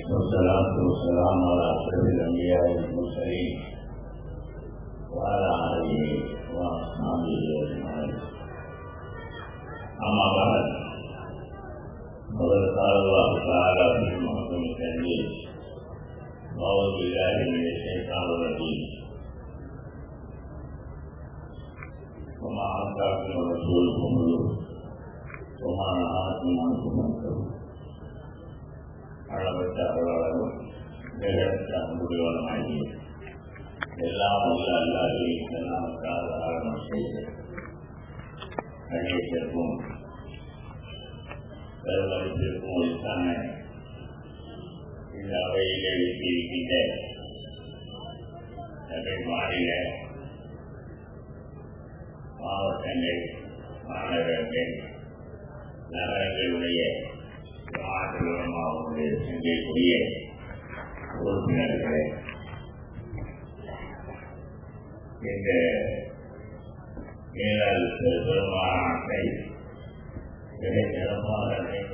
والصلاة والسلام على أشرف الأنبياء والمرسلين وعلى آله وأصحابه أجمعين أما بعد فقد قال الله تعالى في محكم التنزيل أعوذ بالله من الشيطان الرجيم وما آتاكم الرسول فخذوه وما نهاكم عنه فانتهوا அளவற்ற அருளாளரும் நிகழ்த்த அன்புடையவனுமாகி எல்லாம் உள்ள அல்லாது எல்லாம் காரணம் செய்து கணேசருக்கும் பெருமதிப்பிற்கும் ஒழுக்கான இந்த அவையிலே இருக்கின்ற தமிழ் மாநில மாவட்டங்கள் மாநகரங்கள் நகரங்களுடைய மாநிலமாவுடைய சிந்திக்கூடிய உறுப்பினர்களே இந்த மேலாள் பெருமாட்டை மிக சிறப்பாக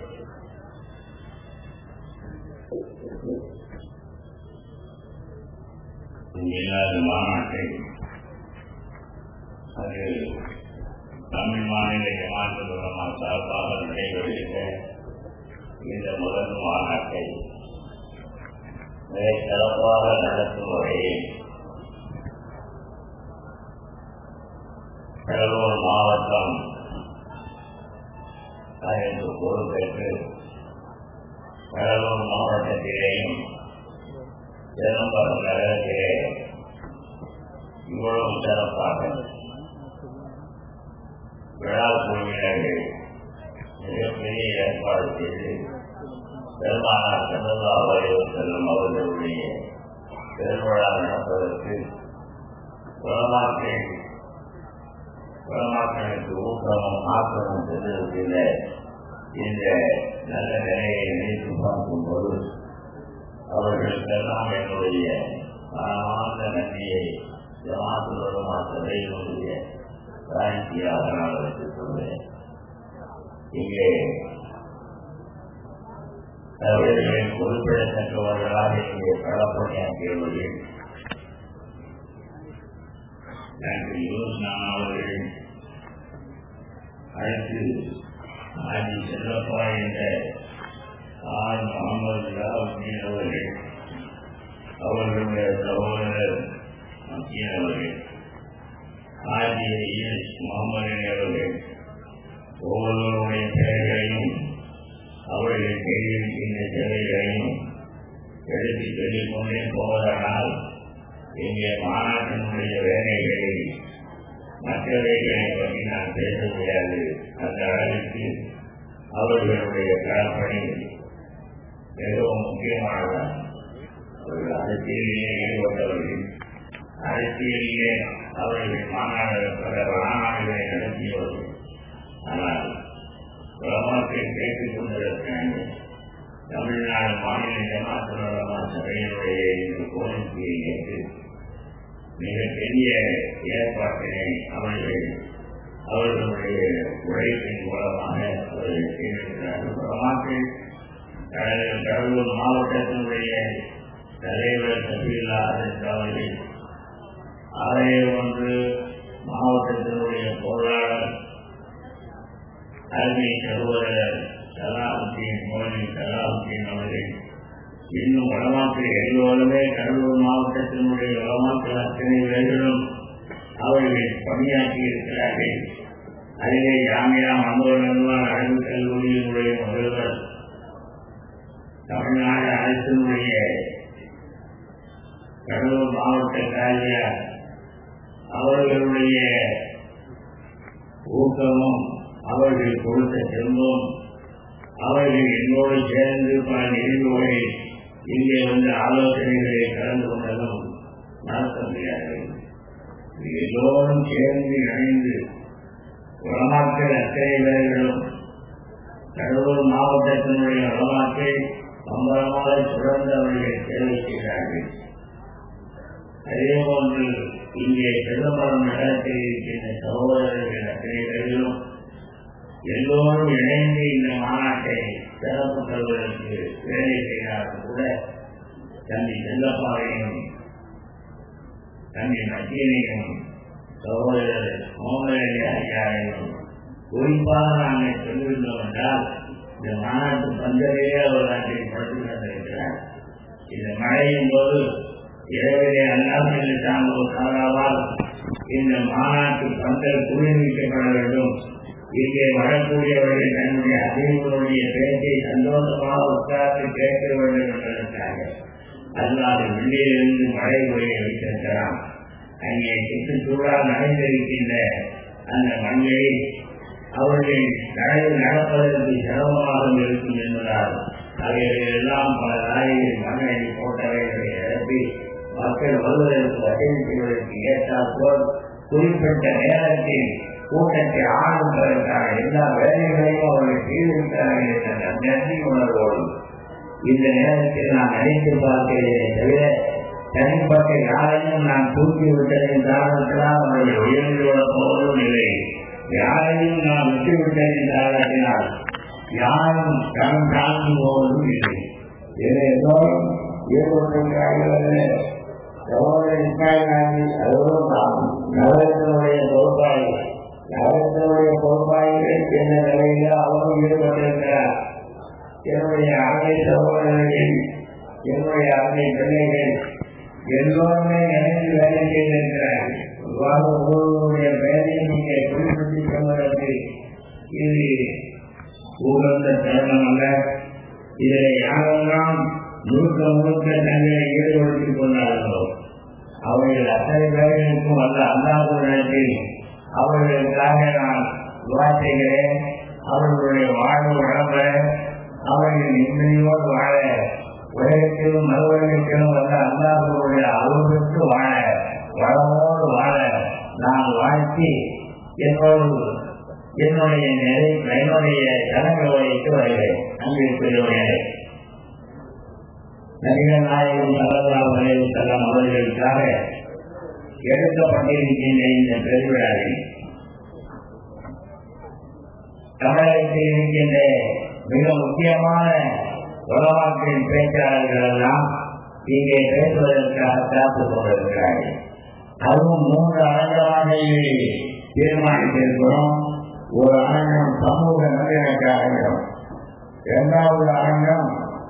மேலாள் மாநாட்டை அது தமிழ் மாநில ஜமாத்து சார்பாக நடைபெறுகின்ற இந்த முதல் மாநாட்டை மிக சிறப்பாக நடத்தும் வகையில் கடலூர் மாவட்டம் அதற்கு பொறுப்பேற்று கடலூர் மாவட்டத்திலேயும் சிதம்பரம் நகரத்திலே இவ்வளவு சிறப்பாக விழா குழுவினர்கள் மிகப்பெரிய ஏற்பாடு செய்து பெருமானார் சந்தா வரையில் செல்லும் அவர்களுடைய பெருவிழா நடப்பதற்கு குளமாக்கள் குளமாக்களுக்கு ஊக்கமும் ஆக்கமும் சென்றிருக்கின்ற இந்த நல்ல நிலையை நினைத்து பார்க்கும்போது அவர்களுக்கெல்லாம் என்னுடைய மனமார்ந்த நன்றியை ஜமாத்துலமா சபையினுடைய காட்சியாக நான் வைத்துக் கொள்வேன் இங்கே அவர்களின் குறிப்பிடத்தக்கவர்களாக இங்கே களப்பணியாற்றியவர்கள் டாக்டர் யூஸ்னான் அவர்கள் அடுத்து ஆதி செல்லப்பா என்ற ஆர் முகமது ஜாவுதீன் அவர்கள் அவர்களுடைய சகோதரர் மத்தியன் அவர்கள் ஆதி எஸ் முகமது அவர்கள் ஒவ்வொருவருடைய பெயர்களையும் அவர்கள் கையிருக்கின்ற சேவைகளையும் எடுத்து சொல்லிக் கொண்டே போவதனால் இங்கே மாநாட்டினுடைய வேலைகளில் மற்றவைகளை பற்றி நான் பேச முடியாது அந்த அளவிற்கு அவர்களுடைய களப்பணி மிகவும் முக்கியமானதான் அவர்கள் அரசியலிலே ஈடுபட்டவர்கள் அரசியலிலே அவர்கள் மாநாடு பல மாநாடுகளை நடத்தியவர்கள் ஆனால் உலமாக்கள் கேட்டுக் கொண்டிருக்கிறாங்க தமிழ்நாடு மாநில ஜமாத்துலமா சபையினுடைய இந்த கோரிக்கையை ஏற்று மிகப்பெரிய ஏற்பாட்டினை அவர்கள் அவர்களுடைய உழைப்பின் மூலமாக அவர்கள் செய்திருக்கிறார்கள் உலமாக்கள் கடலூர் மாவட்டத்தினுடைய தலைவர் சபீலா அவர்கள் ஆலய ஒன்று மாவட்டத்தினுடைய பொருளாளர் அருமை சகோதரர் சலாவுத்தீன் மோனி சலாவுத்தீன் அவர்கள் இன்னும் வளமாக்கள் எல்லோருமே கடலூர் மாவட்டத்தினுடைய வளமாக்கள் அத்தனை பேர்களும் அவர்கள் பணியாற்றி இருக்கிறார்கள் அதிலே ஜாமியா மந்தோரன்வான் அழகு கல்லூரியினுடைய முதல்வர் தமிழ்நாடு அரசினுடைய கடலூர் மாவட்ட காரியார் அவர்களுடைய ஊக்கமும் அவர்கள் கொடுத்த செல்வம் அவர்கள் என்னோடு சேர்ந்து பல நிகழ்வுகளை இங்கே வந்து ஆலோசனைகளை கலந்து கொண்டதும் நடத்த முடியாது எல்லோரும் சேர்ந்து இணைந்து உலமாக்கள் அத்தனை பேர்களும் கடலூர் மாவட்டத்தினுடைய உலமாக்கள் சம்பளமாக சுழந்து அவர்கள் சேவை செய்கிறார்கள் அதே போன்று இங்கே சிதம்பரம் நகரத்தில் இருக்கின்ற சகோதரர்கள் அத்தனை பேர்களும் எல்லோரும் இணைந்து இந்த மாநாட்டை சிறப்பு பெறுவதற்கு வேலை செய்தாலும் கூட தம்பி செல்லப்பாவையும் தம்பி மத்தியனையும் சகோதரர் மோகனி ஐயாவையும் குறிப்பாக நாங்கள் சொல்லியிருந்தோம் என்றால் இந்த மாநாட்டு பந்தரையே அவர் நாட்டில் படுத்து வந்திருக்கிறார் இந்த மழையின் போது இரவிலே அல்லாமல் தாங்கள் காலாவால் இந்த மாநாட்டு பந்தல் குளிர்விக்கப்பட வேண்டும் இங்கே வரக்கூடியவர்கள் தன்னுடைய அறிவுகளுடைய பேச்சை சந்தோஷமாக உட்கார்ந்து கேட்க வேண்டும் என்பதற்காக அல்லாது வெளியிலிருந்து மழை பொழிய வைத்திருக்கிறான் அங்கே சுற்றுச்சூழலால் நடந்திருக்கின்ற அந்த மண்ணை அவர்கள் நடந்து நடப்பதற்கு சிரமமாக இருக்கும் என்பதால் அவைகள் எல்லாம் பல நாளில் மண்ணை போட்டவைகளை நிரப்பி மக்கள் வருவதற்கு வசதி செய்வதற்கு ஏற்றால் போல் குறிப்பிட்ட நேரத்தில் கூட்டத்தை ஆரம்பிப்பதற்கான எல்லா வேலைகளையும் அவர்கள் செய்திருக்கிறார்கள் என்ற நன்றி உணர்வோடு இந்த நேரத்தில் நான் நினைத்து பார்க்கிறேனே தவிர தனிப்பட்ட யாரையும் நான் தூக்கி விட்டதின் காரணத்தினால் அவர்கள் உயர்ந்து விட போவதும் இல்லை யாரையும் நான் விட்டுவிட்டதின் காரணத்தினால் யாரும் கணம் தாழ்ந்து போவதும் இல்லை இதை எல்லோரும் ஈடுபட்டிருக்கிறார்கள் நகரத்தினுடைய பொறுப்பாளி நகரத்தினுடைய பொறுப்பாளிகள் என்ற நிலையில் அவரும் ஈடுபட்டிருக்கிறார் என்னுடைய அன்னை சகோதரர்கள் என்னுடைய அன்னை பிள்ளைகள் எல்லோருமே நினைத்து வேலை செய்திருக்கிறார்கள் ஒவ்வொருவருடைய பெயரையும் இங்கே குறிப்பிட்டு சொல்வதற்கு இது உகந்த தருணம் அல்ல இதில் யாரெல்லாம் முழுக்க முழுக்க தங்களை ஈடுபடுத்திக் கொண்டார்களோ அவர்கள் அத்தனை பேர்களுக்கும் அல்ல அல்லாதவர்களுக்கு அவர்களுக்காக நான் துவா செய்கிறேன் அவர்களுடைய வாழ்வு வளர அவர்கள் நிம்மதியோடு வாழ உலகத்திலும் மறுவலகத்திலும் வந்த அல்லாதவருடைய அளவுக்கு வாழ வளமோடு வாழ நான் வாழ்த்தி என்னோடு என்னுடைய நிலை என்னுடைய ஜனங்களுக்கு வருகிறேன் அங்கிருக்கிறவர்களே நபிகள் நாயகம் சல்லல்லாஹு அலைஹி வஸல்லம் அவர்களுக்காக எடுக்கப்பட்டிருக்கின்ற இந்த பெருவிழாவில் தமிழகத்தில் இருக்கின்ற மிக முக்கியமான உலமாக்களின் பேச்சாளர்கள் எல்லாம் இங்கே பேசுவதற்காக காத்துக் கொண்டிருக்கிறார்கள் அதுவும் மூன்று அரங்கமாக தீர்மானித்திருக்கிறோம் ஒரு அரங்கம் சமூக நல்லிணக்க அரங்கம் இரண்டாவது அரங்கம்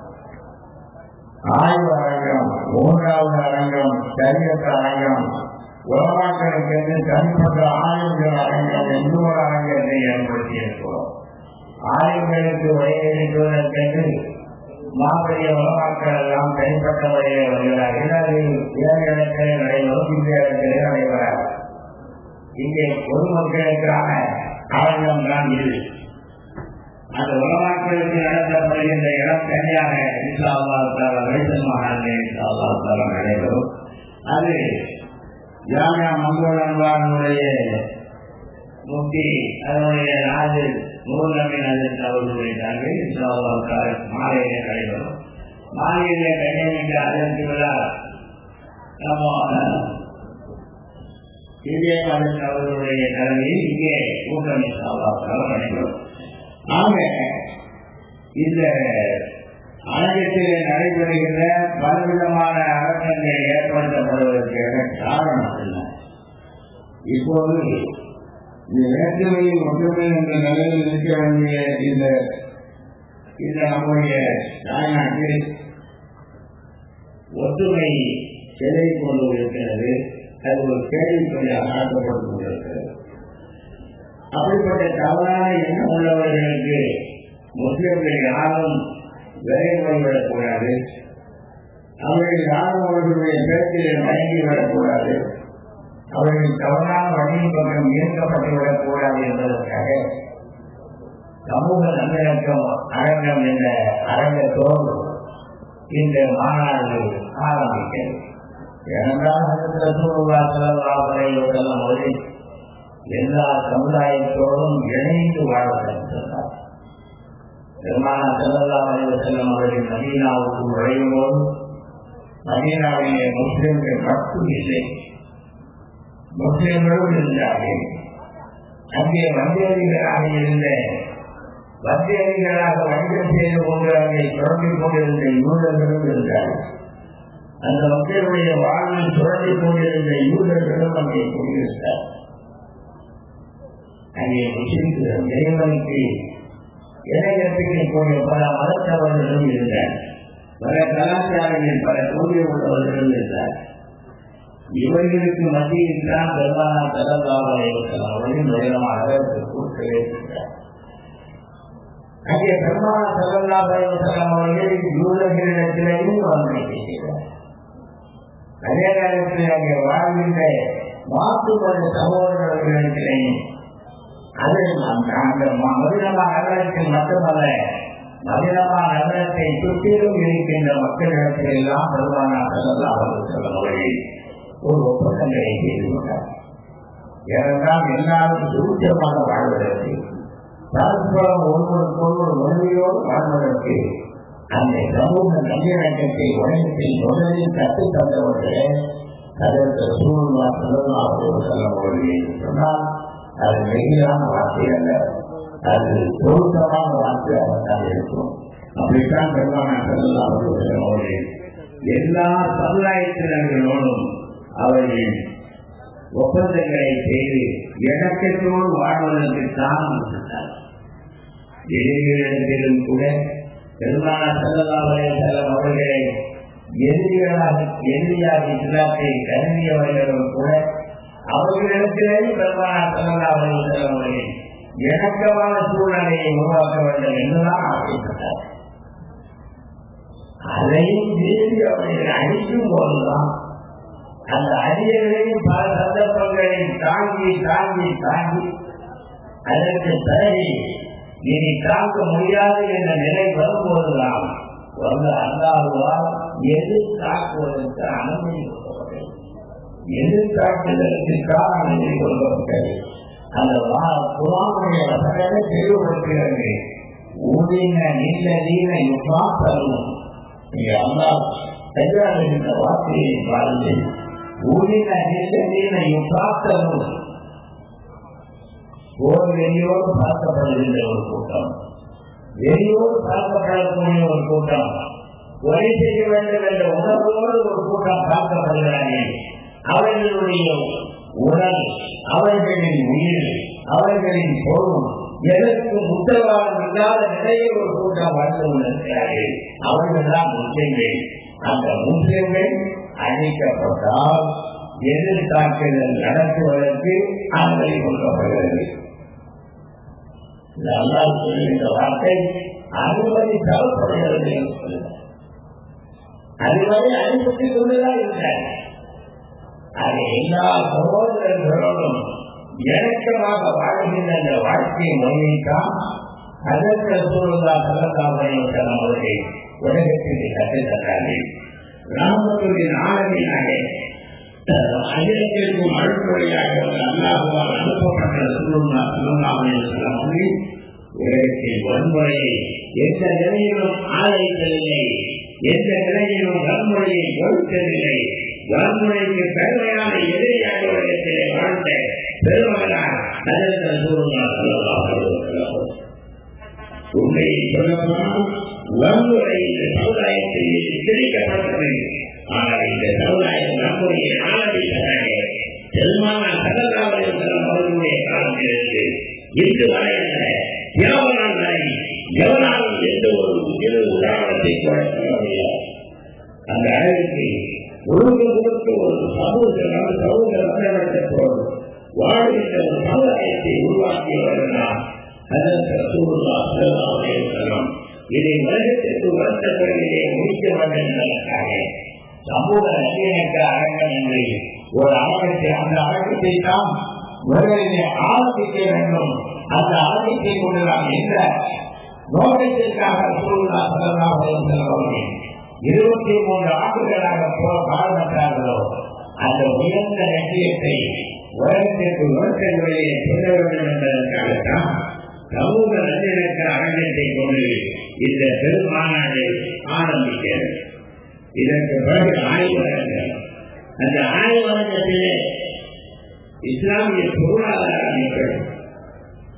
ஆய்வு அரங்கம் மூன்றாவது அரங்கம் சரியத்த அரங்கம் உலமாக்களுக்கு என்று தனிப்பட்ட ஆய்வுகள் அரங்கம் என்று ஒரு அரங்கத்தை ஏற்படுத்தியிருக்கிறோம் ஆய்வுகளுக்கு வழியளிப்பதற்கென்று மாபெரிய உலமாக்கள் எல்லாம் தனிப்பட்ட வழியில் வருகிறார்கள் அது வேறு இடத்திலே நடைபெறும் இந்த இடத்திலே நடைபெறாது இங்கே பொதுமக்களுக்கான அரங்கம் தான் இது அந்த உலமாக்களுக்கு நடத்தப்படுகின்ற இடம் தனியாக இஸ்லாமாத்தால வைசல் மகானே இஸ்லாமாத்தால நடைபெறும் அது ஜாமியா மங்கோலன்வானுடைய முக்தி அதனுடைய நாடு நூல் நபின் அதிர்த்து அவர்களுடைய தலைமை இஸ்லாமாத்தால மாலையிலே நடைபெறும் மாலையிலே கண்ணியமிக்க அதற்கு விழா நம்ம விஜயகாந்த் அவர்களுடைய தலைமையில் இங்கே கூட்டணி இஸ்லாமாத்தால நடைபெறும் ஆக இந்த அரங்கத்திலே நடைபெறுகின்ற பலவிதமான அரங்கங்கள் ஏற்படுத்தப்படுவதற்கான காரணம் என்ன இப்போது இந்த வேற்றுமையில் ஒற்றுமை என்ற நிலையில் இருக்க வேண்டிய இந்த இந்த நம்முடைய தாய்நாட்டில் ஒற்றுமை சிலை கொண்டு இருக்கிறது அது ஒரு கேள்விக்குறியாக ஆக்கப்பட்டு கொண்டிருக்கிறது அப்படிப்பட்ட தவறான எண்ணம் உள்ளவர்களுக்கு முஸ்லிம்கள் யாரும் விரைவிடக்கூடாது அவர்கள் யாரும் அவர்களுடைய பேச்சில் மயங்கிவிடக்கூடாது அவர்கள் தவறான வழியின் பக்கம் ஈர்க்கப்பட்டு விடக்கூடாது என்பதற்காக சமூக நல்லிணக்கம் அரங்கம் என்ற அரங்கத்தோடு இந்த மாநாடு ஆரம்பிக்கிறது ஏனென்றால் அவர்கள் எல்லா சமுதாயத்தோடும் இணைந்து வாழ சொன்னார் பெருமான செல்லல்லா அலைவர் செல்லும் அவர்கள் மதீனாவுக்கு நுழையும் போது மதீனாவிலே முஸ்லிம்கள் மட்டும் இல்லை முஸ்லிம்களும் இருந்தார்கள் அங்கே வந்தேறிகளாக இருந்த வந்தியடிகளாக வணிகம் செய்து கொண்டு அங்கே சுரண்டிக் கொண்டிருந்த யூதர்களும் இருந்தார்கள் அந்த மக்களுடைய வாழ்வில் சுரண்டிக் கொண்டிருந்த யூதர்களும் அங்கே குடியிருந்தார் அங்கே முஸ்லிம்கள் இறைவனுக்கு இணை கற்பிக்கக்கூடிய பல மதத்தவர்களும் இருந்தார் பல கலாச்சாரங்களில் பல கொள்கை உள்ளவர்களும் இருந்தார் இவர்களுக்கு மத்தியில் தான் பெருமானா தலந்தாவர்கள் அவர்கள் உயரமாக கூட்டவே இருக்கிறார் அங்கே பெருமானா தலந்தாவர்கள் அவர்கள் யூதர்களிடத்திலேயும் வன்மை செய்கிறார் அதே நேரத்தில் அங்கே வாழ்கின்ற மாற்றுமத சகோதரர்களிடத்திலேயும் அது அந்த மதுரமா நகரத்தில் மட்டுமல்ல மதுரமா நகரத்தை சுற்றிலும் இருக்கின்ற மக்களிடத்தில் எல்லாம் பெருமானா தலந்தாவர்கள் அவர்கள் ஒரு ஒப்பந்தங்களை செய்து கொண்டார் ஏனென்றால் எல்லாரும் சுருச்சமாக வாழ்வதற்கு பரஸ்பரம் ஒருவருக்கொருவர் உதவியோடு வாழ்வதற்கு அந்த சமூக நல்லிணக்கத்தை உலகத்தில் முதலில் கற்றுத் தந்தவர்களே அதற்கு சூழ்நிலை சொல்லவர்கள் என்று சொன்னால் அது மெய்யான வார்த்தை அல்ல அது பொருத்தமான வார்த்தையாகத்தான் இருக்கும் அப்படித்தான் பெருமான அவர்கள் எல்லா சமுதாயத்தினர்களோடும் அவர்கள் ஒப்பந்தங்களை செய்து இணக்கத்தோடு வாழ்வதற்கு தான் எதிரிகளிடத்திலும் கூட பெருமான செல்லலாவலே செல்லும் அவர்களை எதிரிகளாக எதிரியாக இஸ்லாத்தை கருதியவர்களும் கூட அவர்களிடத்திலே பெருமான செல்லலாவலே செல்லும் அவர்கள் இணக்கமான சூழ்நிலையை உருவாக்க வேண்டும் என்றுதான் ஆசைப்பட்டார் அதையும் மீறி அவர்கள் அழிக்கும் போதுதான் அந்த அரியர்களையும் பல சந்தர்ப்பங்களையும் தாங்கி தாங்கி தாங்கி அதற்கு பிறகு இனி தாங்க முடியாது என்ற நிலை வரும்போதுதான் வந்து அல்லாஹுவால் எது தாக்குவதற்கு அனுமதி கொடுக்கப்பட்டது எது தாக்குதலுக்காக அனுமதி கொடுக்கப்பட்டது அந்த குரானுடைய வசனமே தெளிவுபடுத்துகிறது ஊதின நில்லதீன யுகாத்தலும் நீங்க அல்லாஹ் கையாளுகின்ற வார்த்தையை பாருங்கள் ஊதின நில்லதீன யுகாத்தலும் போர் வெளியோடு பார்க்கப்படுகின்ற ஒரு கூட்டம் வெளியோடு பார்க்கப்படக்கூடிய ஒரு கூட்டம் கொலை செய்ய வேண்டும் என்ற உணர்வோடு ஒரு கூட்டம் பார்க்கப்படுகிறார்கள் அவர்களுடைய உடல் அவர்களின் உயிர் அவர்களின் பொருள் எதற்கு உத்தரவாதம் இல்லாத நிலையில் ஒரு கூட்டம் வாழ்ந்து கொண்டிருக்கிறார்கள் அவர்கள் தான் முஸ்லிம்கள் அந்த முஸ்லிம்கள் அழிக்கப்பட்டால் எதிர்த்தாக்குதல் நடத்துவதற்கு அனுமதி கொடுக்கப்படுகிறது அல்லாஹ் சொல்லுகின்ற வார்த்தை அனுமதி தரப்படுகிறது என்று சொல்லுங்கள் அதுவரை அனுமதி கொண்டுதான் இருக்கிறார் அது எல்லா சகோதரர்களோடும் இணக்கமாக வாழ்கின்ற அந்த வாழ்க்கை முறையைத்தான் அதற்கு சூழலா சலதாமரையில் அவர்கள் உலகத்திற்கு கற்றுத்தந்தார்கள் ராமத்துவின் ஆளுமையாக அகிலத்திற்கும் அழுமொழியாக அல்லாஹுவால் அனுப்பப்பட்ட சூழ்நிலை சலதாமரையில் அவர்கள் உலகத்தில் வன்முறையை எந்த நிலையிலும் ஆதரிக்கவில்லை எந்த நிலையிலும் வன்முறையை ஒழித்ததில்லை வன்முறைக்கு பெருமையான எதிரியாக உலகத்திலே வாழ்ந்த பெருமகனார் அதற்கு சூழ்நிலை உண்மையை சொல்லப்போனால் வன்முறை இந்த சமுதாயத்தில் திணிக்கப்பட்டது ஆனால் இந்த சமுதாயம் வன்முறையை ஆரம்பித்ததாக பெருமான சகலாவர்கள் அவர்களுடைய காலத்திலிருந்து இன்று வரை அல்ல எவனால் வரை எவனாலும் எந்த ஒரு இரு உதாரணத்தை கூட சொல்ல முடியாது அந்த அளவுக்கு ஒழுங்கு கொடுத்து ஒரு சமூக சமூக வந்தவர்களோடு வாழ்கின்ற ஒரு சமுதாயத்தை உருவாக்கியவர்கள் தான் அதற்கு ரசூலுல்லா ஸல்லல்லாஹு அலைஹி வஸல்லம் இதை உலகத்திற்கு வருத்தப்படுவதை முடிக்க வேண்டும் என்பதற்காக சமூக நல்லிணக்க அரங்கம் என்று ஒரு அரங்கத்தை அந்த அரங்கத்தை தான் முதலிலே ஆரம்பிக்க வேண்டும் அந்த அரங்கத்தை கொண்டு நாம் எந்த நோக்கத்திற்காக ரசூலுல்லா ஸல்லல்லாஹு அலைஹி வஸல்லம் அவர்கள் இருபத்தி மூன்று ஆண்டுகளாக போல பாடுபட்டார்களோ அந்த உயர்ந்த லட்சியத்தை உலகத்திற்கு விவசாயிகளிலே சொல்ல வேண்டும் என்பதற்காகத்தான் சமூக நல்லிணக்க அரங்கத்தை கொண்டு இந்த பெருமாநாடு ஆரம்பிக்கிறது இதற்கு பிறகு ஆய்வரங்கம் அந்த ஆய்வரங்கத்திலே இஸ்லாமிய பொருளாதார அமைப்புகள்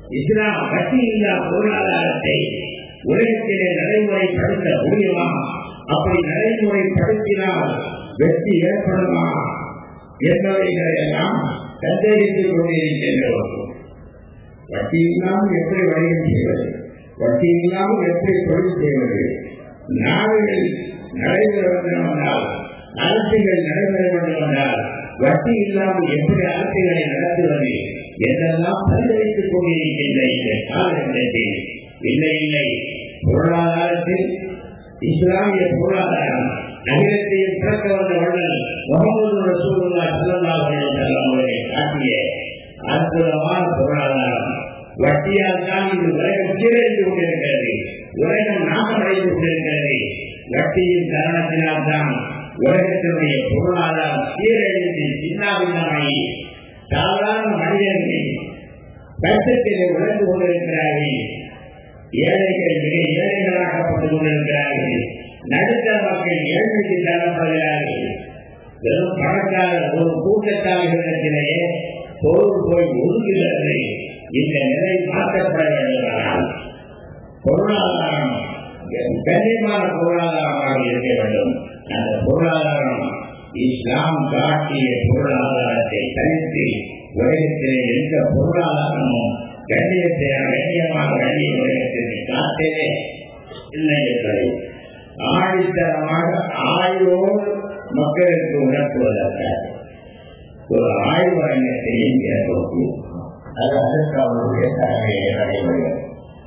இஸ்லாம் வட்டி இல்லா பொருளாதாரத்தை உலகத்திலே நடைமுறைப்படுத்த முடியுமா அப்படி நடைமுறைப்படுத்தினால் வெற்றி ஏற்படுமா என்பவைகளை எல்லாம் சந்தேகித்துக் கொண்டிருக்கின்றோம் வட்டி இல்லாமல் எப்படி வணிகம் செய்வது வட்டி இல்லாமல் எப்படி தொழில் செய்வது நாடுகள் நடைபெற வேண்டும் என்றால் அரசுகள் நடைபெற வேண்டும் என்றால் வட்டி இல்லாமல் எப்படி அரசுகளை நடத்துவது என்றெல்லாம் பரிந்துரைத்துக் கொண்டிருக்கின்ற இந்த காலகட்டத்தில் இல்லை இல்லை பொருளாதாரத்தில் இஸ்லாமிய பொருளாதாரம் நகரத்தையும் பிறக்க வந்த வள்ளல் முகமது ரசூலுல்லா ஸல்லல்லாஹு அலைஹி வஸல்லம் அவர்களை காட்டிய அற்புதமான பொருளாதாரம் வட்டியால் தான் இது உலகம் சீரழிந்து கொண்டிருக்கிறது உலகம் நாசமடைந்து கொண்டிருக்கிறது வட்டியின் காரணத்தினால் தான் உலகத்தினுடைய பொருளாதாரம் சீரழிந்து சின்னாபின்னமாகி சாதாரண மனிதர்கள் கஷ்டத்திலே உழந்து கொண்டிருக்கிறார்கள் ஏழைகள் மிக ஏழைகளாக்கப்பட்டுக் கொண்டிருக்கிறார்கள் நடுத்தர மக்கள் ஏழ்மைக்கு தரப்படுகிறார்கள் வெறும் பணக்காரர் ஒரு கூட்டத்தார்களிடத்திலேயே பொருள் போய் ஒதுங்குகிறது இந்த நிலை மாற்றப்பட வேண்டுமானால் பொருளாதாரம் கண்ணியமான பொருளாதாரமாக இருக்க வேண்டும் அந்த பொருளாதாரம் இஸ்லாம் காட்டிய பொருளாதாரத்தை தனித்து உலகத்திலே எந்த பொருளாதாரமும் கண்ணியத்தை கண்ணியமாக கண்ணிய உலகத்திற்கு காட்டவே இல்லை என்பதை ஆழித்தரமாக ஆய்வோடு மக்களுக்கு உணர்த்துவதற்காக ஒரு ஆய்வரங்கத்தையும் ஏற்படுத்தி அது அதற்கு அவருடைய தலைமையை நடைபெறுகிறது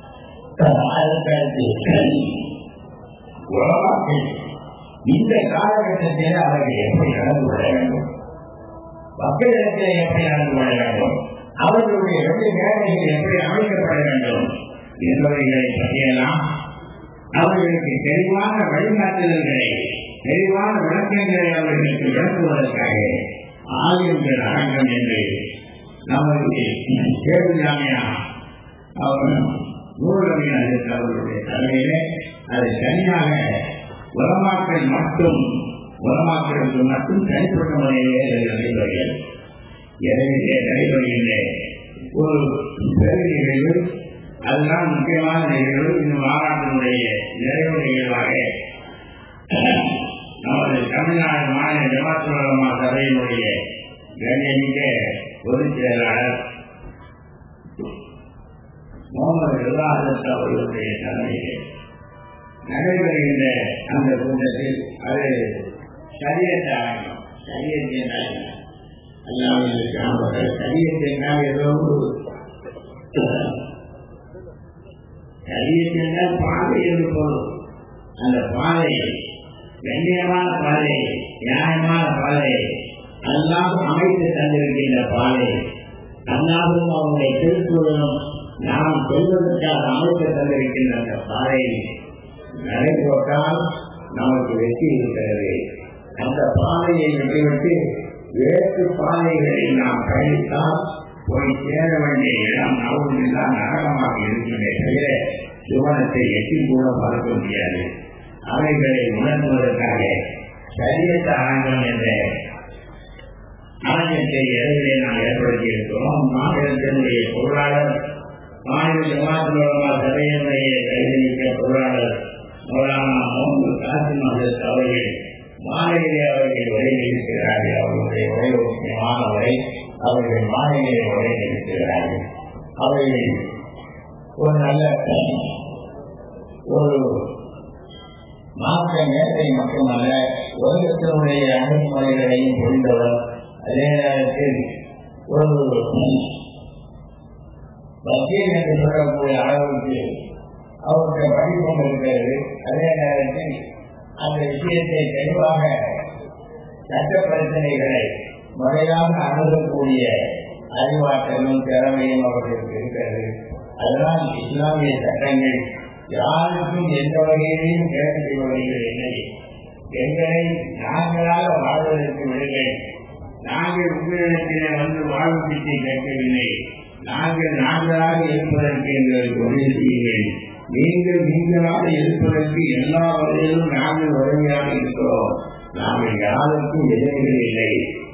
உலகத்தில் இந்த காலகட்டத்தில் அவர்கள் எப்படி நடந்து கொள்ள வேண்டும் மக்களிடத்தில் எப்படி நடந்து கொள்ள வேண்டும் அவர்களுடைய வெள்ளி வேலைகள் எப்படி அமைக்கப்பட வேண்டும் என்பவைகளை பற்றியெல்லாம் அவர்களுக்கு தெளிவான வழிகாட்டுதல்களை தெளிவான விளக்கங்களை அவர்களுக்கு விளக்குவதற்காக ஆலயங்கள் அரங்கம் என்று நமது தேர்வு ஜாமியா அவர் நூலகம் அவர்களுடைய தலைமையிலே அது தனியாக உலமாக்கள் மட்டும் உலமாக்களுக்கு மட்டும் தனிப்பட்ட முறையிலே நடைபெறுகிறது எனவே நடைபெறுகின்ற ஒரு பெரு நிகழ்வு அதுதான் முக்கியமான நிகழ்வு இந்த மாநாட்டினுடைய நிறைவு நிகழ்வாக நமது தமிழ்நாடு மாநில ஜமாத்துலமா சபையினுடைய கண்ணியமிக்க பொதுச் செயலாளர் முகமது ரிவாசத் அவர்களுடைய தலைமையிலே நடைபெறுகின்ற அந்த கூட்டத்தில் அது சரியத்தை ஆரம்பம் சரியத்தை அல்லாமல் சரியத்தை ஏதோ சரியத்தினால் பாதை என்று போதும் அந்த பாதை கண்ணியமான பாதை நியாயமான பாதை அல்லாமல் அமைத்து தந்திருக்கின்ற பாதை அல்லாவும் அவருடைய திருக்குறளும் நாம் செல்வதற்காக அமைத்து தந்திருக்கின்ற அந்த பாதை நடைபோட்டால் நமக்கு வெற்றி இருக்கிறது அந்த பாதையை விட்டுவிட்டு வேறு பாதைகளை நாம் பயணித்தால் போய் சேர வேண்டிய இடம் நவமில்லாம் நரகமாக இருக்கின்றே தவிர சுவனத்தை எட்டி கூட பார்க்க முடியாது அவைகளை உணர்த்துவதற்காக சரியத்த அரங்கம் என்ற அரங்கத்தை இடத்திலே நாம் ஏற்படுத்தியிருக்கிறோம் மாநிலத்தினுடைய பொருளாளர் மாநில ஜமாத்துலமா சபையினுடைய கைதளிக்க பொருளாளர் மௌலானா முகமது காசிம் அஹத் அவர்கள் மாலையிலே அவர்கள் உரை நிறுத்துகிறார்கள் அவர்களுடைய உரை முக்கியமான உரை அவர்கள் மாலையிலே உரை நிறுத்துகிறார்கள் அவர்கள் ஒரு நல்ல ஒரு மாற்ற நேரத்தை மட்டுமல்ல உலகத்தினுடைய அணுகுமுறைகளையும் புரிந்தவர் அதே நேரத்தில் ஒரு வக்கீல் என்று சொல்லக்கூடிய அளவுக்கு அவருடைய படிப்பும் இருக்கிறது அதே நேரத்தில் அந்த விஷயத்தை தெளிவாக சட்ட பிரச்சனைகளை முறையாக அணுகக்கூடிய அறிவாற்றலும் திறமையும் அவர்களுக்கு இருக்கிறது அதனால் இஸ்லாமிய சட்டங்கள் யாருக்கும் எந்த வகையிலையும் கேட்டு செய்வதில்லை இல்லை எங்களை நாங்களாக வாழ்வதற்கு விடுங்கள் நாங்கள் உங்களிடத்திலே வந்து வாழ்வு பிச்சை கேட்கவில்லை நாங்கள் நாங்களாக இருப்பதற்கு எங்களுக்கு உதவி செய்யுங்கள் நீங்கள் நீங்களாக இருப்பதற்கு எல்லா வகையிலும் நாங்கள் உதவியாக இருக்கிறோம் நாங்கள் யாருக்கும் எதிர்கள் இல்லை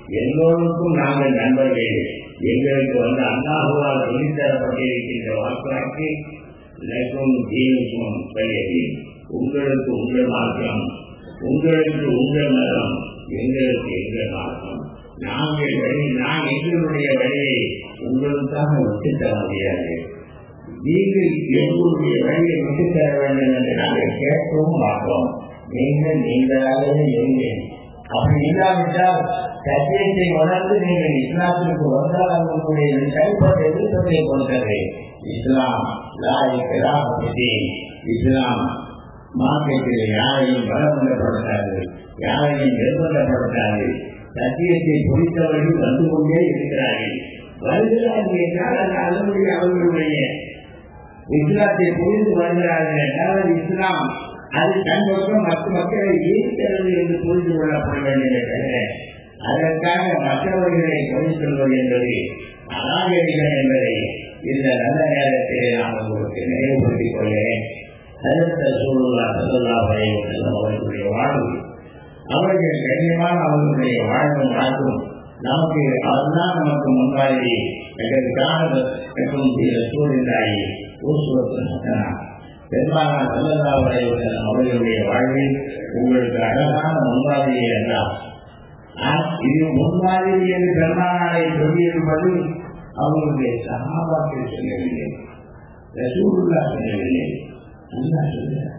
எல்லோருக்கும் நாங்கள் நண்பர்கள் எங்களுக்கு வந்து அல்லாஹுவால் சொல்லித்தரப்பட்டிருக்கின்ற வாக்காக்கு லக்கும் தீனுக்கும் பெயரி உங்களுக்கு உங்கள் மார்க்கம் உங்களுக்கு உங்கள் மதம் எங்களுக்கு எங்கள் மார்க்கம் நாங்கள் வழி நான் எங்களுடைய வழியை உங்களுக்காக விட்டுத்தர முடியாது நீங்கள் எங்களுடைய வழியை விட்டுத்தர வேண்டும் என்று நாங்கள் கேட்கவும் மாட்டோம் நீங்கள் நீங்களாகவே இருங்கள் அப்படி இல்லாவிட்டால் சத்தியத்தை உணர்ந்து நீங்கள் இஸ்லாத்திற்கு வந்தால் உங்களுடைய செயல்பாடு எதிர்ப்பதை கொண்டது இஸ்லாம் லாய்க்கு இஸ்லாம் மார்க்கத்தில் யாரையும் பலவந்தப்படுத்தாது யாரையும் நிர்பந்தப்படுத்தாது சத்தியத்தை குறித்தவர்கள் வந்து கொண்டே இருக்கிறார்கள் வருகிறார்கள் என்றால் அந்த அதனுடைய அவர்களுடைய இஸ்லாத்தை புரிந்து வருகிறார்கள் என்றால் இஸ்லாம் அது தன் பக்கம் மற்ற மக்களை ஈர்க்கிறது என்று புரிந்து கொள்ளப்பட வேண்டியதை தவிர அதற்காக மற்றவர்களை கொண்டு சொல்வது என்பது அநாகரிகம் என்பதை இந்த நல்ல நேரத்திலே நான் உங்களுக்கு நினைவுபடுத்திக் கொள்கிறேன் அதற்கு சூழலா சல்லா அவர்களுடைய வாழ்வு அவர்கள் கண்ணியமான அவர்களுடைய வாழ்வும் வாழ்வும் நமக்கு அதுதான் நமக்கு முன்பாடி எங்களுக்காக சூழ்நிலை ஊசுவத்தின் பெருமானா சல்லல்லா வரைவர்கள் அவர்களுடைய வாழ்வில் உங்களுக்கு அழகான முன்மாதிரி என்றார் இது முன்மாதிரி என்று பெருமானாரை சொல்லியிருப்பது அவர்களுடைய சகாபாக்கள் சொல்லவில்லை ரசூலுல்லா சொல்லவில்லை அல்லா சொல்கிறார்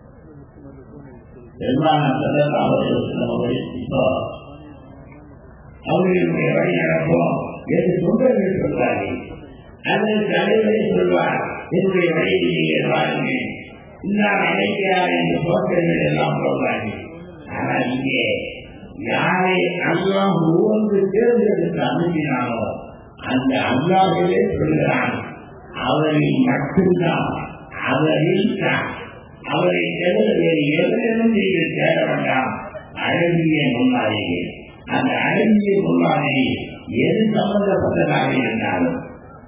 பெருமானா சல்லல்லா அவர்கள் இப்போ அவர்களுடைய வழி நடப்போம் என்று தொண்டர்கள் சொல்வார்கள் அதற்கு தலைவரை சொல்வார் என்னுடைய வழியிலேயே வாருங்கள் இன்னார் அழைக்கிறார் என்று தோற்றங்கள் எல்லாம் சொல்வார்கள் ஆனால் இங்கே யாரை அல்லாஹ் ஒவ்வொன்று தேர்ந்தெடுத்து அனுப்பினானோ அந்த அல்லாஹிலே சொல்கிறான் அவரில் மட்டும்தான் அவரில் தான் அவரை தவிர வேறு எவரிடம் நீங்கள் தேட வேண்டாம் அழகிய முன்மாதிரிகள் அந்த அழகிய முன்மாதிரி எது சம்பந்தப்பட்டதாக இருந்தாலும்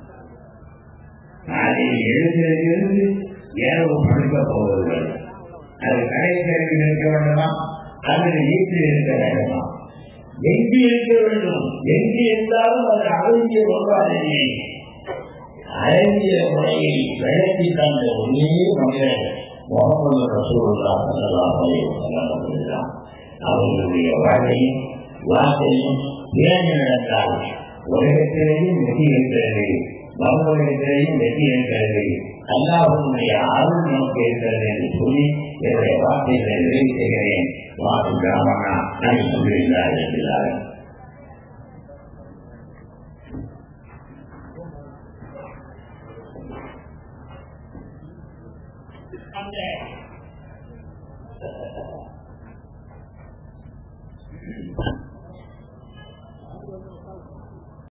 காலையில் எழுந்திலிருந்து இரவு படுக்க போவதில்லை அது கடைத்தறிவில் இருக்க வேண்டுமா அல்லது வீட்டில் இருக்க வேண்டுமா எங்கு இருக்க வேண்டும் எங்கு இருந்தாலும் அது அழகிய முன்மாதிரியை அழகிய முறையில் விளக்கி தந்த ஒரே மனிதர் முகமது ரசூல்லா சல்லல்லாஹு அவர்களுடைய வாழ்வையும் வார்த்தையும் பேணி நடந்தால் உலகத்திலேயும் வெற்றி இருக்கிறது மறுபடியும் வெற்றி இருக்கிறது அல்லாஹனுடைய அருள் நமக்கு இருக்கிறது என்று சொல்லி என்னுடைய வார்த்தைகளை நிறைவு செய்கிறேன் வாக்கு கிராமனா நான் சொல்லியிருந்தார் என்கிறார் அந்த